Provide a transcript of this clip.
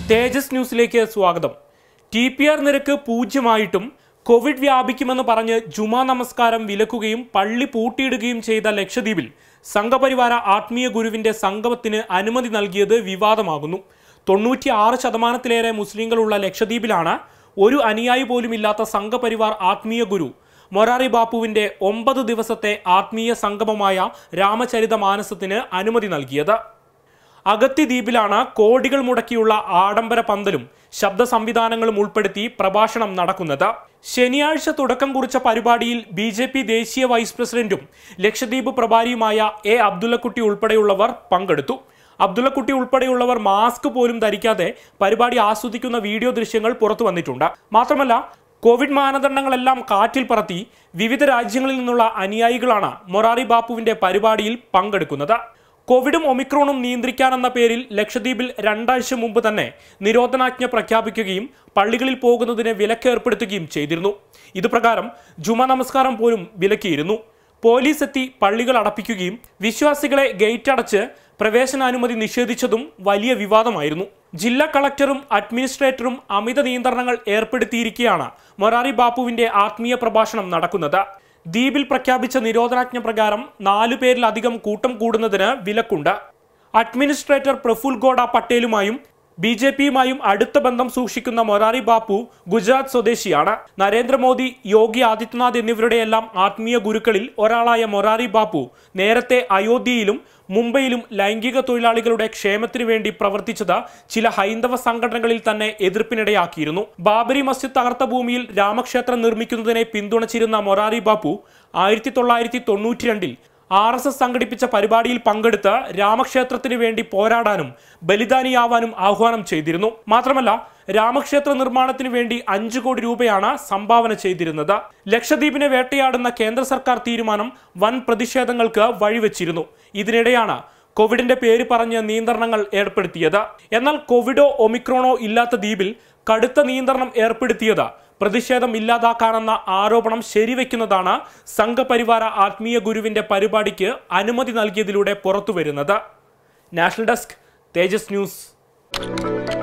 തേജസ് ന്യൂസിലേക്ക് സ്വാഗതം T P R നിരക്ക് പൂജ്യമായിട്ടും കോവിഡ് വ്യാപിക്കുമെന്ന് പറഞ്ഞ് ജുമാ നമസ്കാരം വിലക്കുകയും പള്ളി പൂട്ടിയിടുകയും ചെയ്ത ലക്ഷദ്വീപിൽ സംഘപരിവാര ആത്മീയ ഗുരുവിന്റെ സംഗമത്തിന് അനുമതി നൽകിയത് വിവാദമാകുന്നു തൊണ്ണൂറ്റി ആറ് ശതമാനത്തിലേറെ മുസ്ലിങ്ങളുള്ള ലക്ഷദ്വീപിലാണ് ഒരു അനുയായി പോലുമില്ലാത്ത സംഘപരിവാർ ആത്മീയ ഗുരു മൊറാറി ബാപ്പുവിന്റെ ഒമ്പത് ദിവസത്തെ ആത്മീയ സംഗമമായ രാമചരിത മാനസത്തിന് അനുമതി നൽകിയത് അഗത്തി ദ്വീപിലാണ് കോടികൾ മുടക്കിയുള്ള ആഡംബര പന്തലും ശബ്ദ സംവിധാനങ്ങളും ഉൾപ്പെടുത്തി പ്രഭാഷണം നടക്കുന്നത് ശനിയാഴ്ച തുടക്കം കുറിച്ച പരിപാടിയിൽ ബി ജെ പി ദേശീയ വൈസ് പ്രസിഡന്റും ലക്ഷദ്വീപ് പ്രഭാരിയുമായ എ അബ്ദുള്ളക്കുട്ടി ഉൾപ്പെടെയുള്ളവർ പങ്കെടുത്തു അബ്ദുള്ളക്കുട്ടി ഉൾപ്പെടെയുള്ളവർ മാസ്ക് പോലും ധരിക്കാതെ പരിപാടി ആസ്വദിക്കുന്ന വീഡിയോ ദൃശ്യങ്ങൾ പുറത്തു വന്നിട്ടുണ്ട് മാത്രമല്ല കോവിഡ് മാനദണ്ഡങ്ങളെല്ലാം കാറ്റിൽ പറത്തി വിവിധ രാജ്യങ്ങളിൽ നിന്നുള്ള അനുയായികളാണ് മൊറാറി ബാപ്പുവിന്റെ പരിപാടിയിൽ പങ്കെടുക്കുന്നത് കോവിഡും ഒമിക്രോണും നിയന്ത്രിക്കാനെന്ന പേരിൽ ലക്ഷദ്വീപിൽ രണ്ടാഴ്ച മുമ്പ് തന്നെ നിരോധനാജ്ഞ പ്രഖ്യാപിക്കുകയും പള്ളികളിൽ പോകുന്നതിന് വിലക്ക് ഏർപ്പെടുത്തുകയും ചെയ്തിരുന്നു ഇതുപ്രകാരം ജുമ നമസ്കാരം പോലും വിലക്കിയിരുന്നു പോലീസ് എത്തി പള്ളികൾ അടപ്പിക്കുകയും വിശ്വാസികളെ ഗേറ്റ് അടച്ച് പ്രവേശനാനുമതി നിഷേധിച്ചതും വലിയ വിവാദമായിരുന്നു ജില്ലാ കളക്ടറും അഡ്മിനിസ്ട്രേറ്ററും അമിത നിയന്ത്രണങ്ങൾ ഏർപ്പെടുത്തിയിരിക്കെയാണ് മൊറാറി ബാപ്പുവിന്റെ ആത്മീയ പ്രഭാഷണം നടക്കുന്നത് ദ്വീപിൽ പ്രഖ്യാപിച്ച നിരോധനാജ്ഞ പ്രകാരം നാലു പേരിലധികം കൂട്ടം കൂടുന്നതിന് വിലക്കുണ്ട് അഡ്മിനിസ്ട്രേറ്റർ പ്രഫുൽ ഗോഡ പട്ടേലുമായും ബി ജെ പിയുമായും അടുത്ത ബന്ധം സൂക്ഷിക്കുന്ന മൊറാറി ബാപ്പു ഗുജറാത്ത് സ്വദേശിയാണ് നരേന്ദ്രമോദി യോഗി ആദിത്യനാഥ് എന്നിവരുടെയെല്ലാം ആത്മീയ ഗുരുക്കളിൽ ഒരാളായ മൊറാറി ബാപ്പു നേരത്തെ അയോധ്യയിലും മുംബൈയിലും ലൈംഗിക തൊഴിലാളികളുടെ ക്ഷേമത്തിനു വേണ്ടി പ്രവർത്തിച്ചത് ചില ഹൈന്ദവ സംഘടനകളിൽ തന്നെ എതിർപ്പിനിടയാക്കിയിരുന്നു ബാബരി മസ്ജിദ് തകർത്ത ഭൂമിയിൽ രാമക്ഷേത്രം നിർമ്മിക്കുന്നതിനെ പിന്തുണച്ചിരുന്ന മൊറാറി ബാപ്പു ആയിരത്തി തൊള്ളായിരത്തി തൊണ്ണൂറ്റി രണ്ടിൽ ആർ എസ് എസ് സംഘടിപ്പിച്ച പരിപാടിയിൽ പങ്കെടുത്ത് രാമക്ഷേത്രത്തിന് വേണ്ടി പോരാടാനും ബലിദാനിയാവാനും ആഹ്വാനം ചെയ്തിരുന്നു മാത്രമല്ല രാമക്ഷേത്ര നിർമ്മാണത്തിന് വേണ്ടി അഞ്ചു കോടി രൂപയാണ് സംഭാവന ചെയ്തിരുന്നത് ലക്ഷദ്വീപിനെ വേട്ടയാടുന്ന കേന്ദ്ര സർക്കാർ തീരുമാനം വൻ പ്രതിഷേധങ്ങൾക്ക് വഴിവെച്ചിരുന്നു ഇതിനിടെയാണ് കോവിഡിന്റെ പേര് പറഞ്ഞ് നിയന്ത്രണങ്ങൾ ഏർപ്പെടുത്തിയത് എന്നാൽ കോവിഡോ ഒമിക്രോണോ ഇല്ലാത്ത ദ്വീപിൽ കടുത്ത നിയന്ത്രണം ഏർപ്പെടുത്തിയത് പ്രതിഷേധം ഇല്ലാതാക്കാനെന്ന ആരോപണം ശരിവെക്കുന്നതാണ് സംഘപരിവാര ആത്മീയ ഗുരുവിന്റെ പരിപാടിക്ക് അനുമതി നൽകിയതിലൂടെ പുറത്തുവരുന്നത് നാഷണൽ ഡെസ്ക് തേജസ് ന്യൂസ്